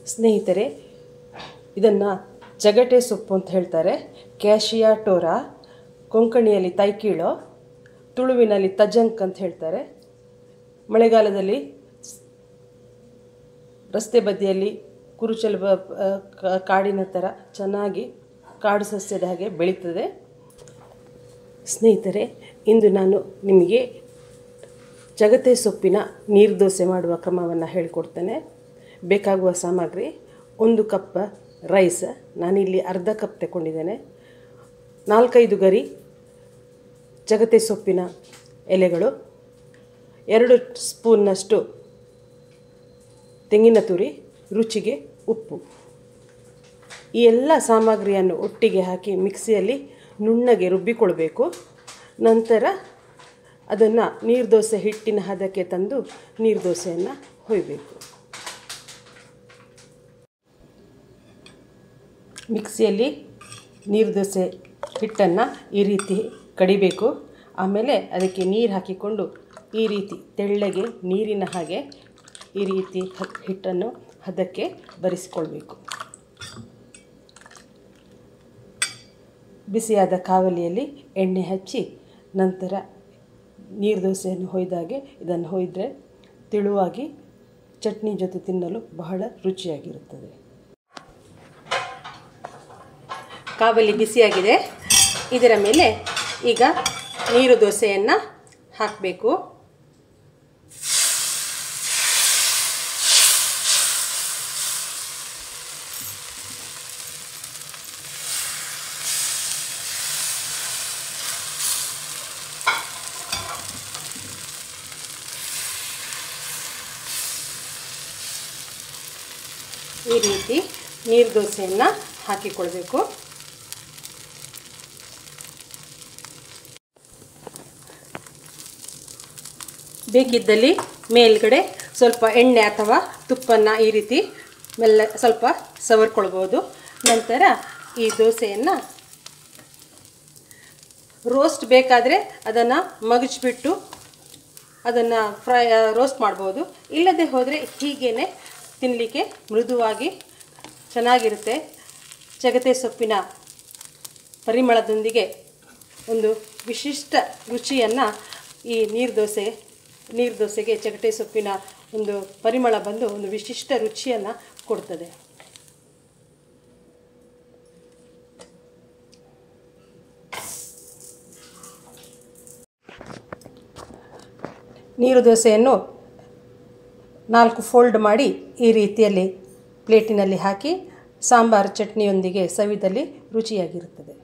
ಸ್ನೇಹಿತರೆ ಇದನ್ನು ಜಗಟೆ ಸೊಪ್ಪು ಅಂತ ಹೇಳ್ತಾರೆ ಕ್ಯಾಶಿಯಾ ಟೋರಾ ಕೊಂಕಣಿಯಲ್ಲಿ ತೈಕೀಳೋ ತುಳುವಿನಲ್ಲಿ ತಜಂಕ್ ಅಂತ ಹೇಳ್ತಾರೆ ಮಳೆಗಾಲದಲ್ಲಿ ರಸ್ತೆ ಬದಿಯಲ್ಲಿ ಕುರುಚಲು ಬ ಕ- ಕಾಡಿನ ಥರ ಚೆನ್ನಾಗಿ ಕಾಡು ಸಸ್ಯದ ಹಾಗೆ ಬೆಳೀತದೆ ಸ್ನೇಹಿತರೆ ಇಂದು ನಾನು ನಿಮಗೆ ಜಗತೆ ಸೊಪ್ಪಿನ ನೀರು ದೋಸೆ ಮಾಡುವ ಕ್ರಮವನ್ನು ಹೇಳಿಕೊಡ್ತೇನೆ ಬೇಕಾಗುವ ಸಾಮಗ್ರಿ ಒಂದು ಕಪ್ ರೈಸ್ ನಾನಿಲ್ಲಿ ಅರ್ಧ ಕಪ್ ತಗೊಂಡಿದ್ದೇನೆ ನಾಲ್ಕೈದು ಗರಿ ಜಗತೆ ಸೊಪ್ಪಿನ ಎಲೆಗಳು ಎರಡು ಸ್ಪೂನ್ನಷ್ಟು ತೆಂಗಿನ ತುರಿ ರುಚಿಗೆ ಉಪ್ಪು ಈ ಎಲ್ಲ ಸಾಮಗ್ರಿಯನ್ನು ಒಟ್ಟಿಗೆ ಹಾಕಿ ಮಿಕ್ಸಿಯಲ್ಲಿ ನುಣ್ಣಗೆ ರುಬ್ಬಿಕೊಳ್ಬೇಕು ನಂತರ ಅದನ್ನು ನೀರು ದೋಸೆ ಹಿಟ್ಟಿನ ಹದಕ್ಕೆ ತಂದು ನೀರು ದೋಸೆಯನ್ನು ಹೊಯ್ಬೇಕು ಮಿಕ್ಸಿಯಲ್ಲಿ ನೀರು ದೋಸೆ ಹಿಟ್ಟನ್ನು ಈ ರೀತಿ ಕಡಿಬೇಕು ಆಮೇಲೆ ಅದಕ್ಕೆ ನೀರು ಹಾಕಿಕೊಂಡು ಈ ರೀತಿ ತೆಳ್ಳಗೆ ನೀರಿನ ಹಾಗೆ ಈ ರೀತಿ ಹ- ಹಿಟ್ಟನ್ನು ಹದಕ್ಕೆ ಬರಿಸಿಕೊಳ್ಬೇಕು ಬಿಸಿಯಾದ ಕಾವಲಿಯಲ್ಲಿ ಎಣ್ಣೆ ಹಚ್ಚಿ ನಂತರ ನೀರು ದೋಸೆಯನ್ನು ಹೊಯ್ದಾಗೆ ಇದನ್ನು ಹೊಯ್ದರೆ ತೆಳುವಾಗಿ ಚಟ್ನಿ ಜೊತೆ ತಿನ್ನಲು ಬಹಳ ರುಚಿಯಾಗಿರುತ್ತದೆ ಕಾವಲಿ ಬಿಸಿಯಾಗಿದೆ ಇದರ ಮೇಲೆ ಈಗ ನೀರು ದೋಸೆಯನ್ನು ಹಾಕಬೇಕು ಈ ರೀತಿ ನೀರು ದೋಸೆಯನ್ನು ಹಾಕಿಕೊಳ್ಬೇಕು ಬೇಕಿದ್ದಲ್ಲಿ ಮೇಲ್ಗಡೆ ಸ್ವಲ್ಪ ಎಣ್ಣೆ ಅಥವಾ ತುಪ್ಪನ್ನು ಈ ರೀತಿ ಮೆಲ್ಲ ಸ್ವಲ್ಪ ಸವರ್ಕೊಳ್ಬೋದು ನಂತರ ಈ ದೋಸೆಯನ್ನು ರೋಸ್ಟ್ ಬೇಕಾದರೆ ಅದನ್ನು ಮಗಚಿಬಿಟ್ಟು ಅದನ್ನು ಫ್ರೈ ರೋಸ್ಟ್ ಮಾಡ್ಬೋದು ಇಲ್ಲದೆ ಹೋದರೆ ಹೀಗೇ ತಿನ್ನಲಿಕ್ಕೆ ಮೃದುವಾಗಿ ಚೆನ್ನಾಗಿರುತ್ತೆ ಜಗತೆ ಸೊಪ್ಪಿನ ಪರಿಮಳದೊಂದಿಗೆ ಒಂದು ವಿಶಿಷ್ಟ ರುಚಿಯನ್ನು ಈ ನೀರು ದೋಸೆ ನೀರು ದೋಸೆಗೆ ಚಗಟೆ ಸೊಪ್ಪಿನ ಒಂದು ಪರಿಮಳ ಬಂದು ಒಂದು ವಿಶಿಷ್ಟ ರುಚಿಯನ್ನು ಕೊಡ್ತದೆ ನೀರು ದೋಸೆಯನ್ನು ನಾಲ್ಕು ಫೋಲ್ಡ್ ಮಾಡಿ ಈ ರೀತಿಯಲ್ಲಿ ಪ್ಲೇಟಿನಲ್ಲಿ ಹಾಕಿ ಸಾಂಬಾರು ಚಟ್ನಿಯೊಂದಿಗೆ ಸವಿದಲ್ಲಿ ರುಚಿಯಾಗಿರುತ್ತದೆ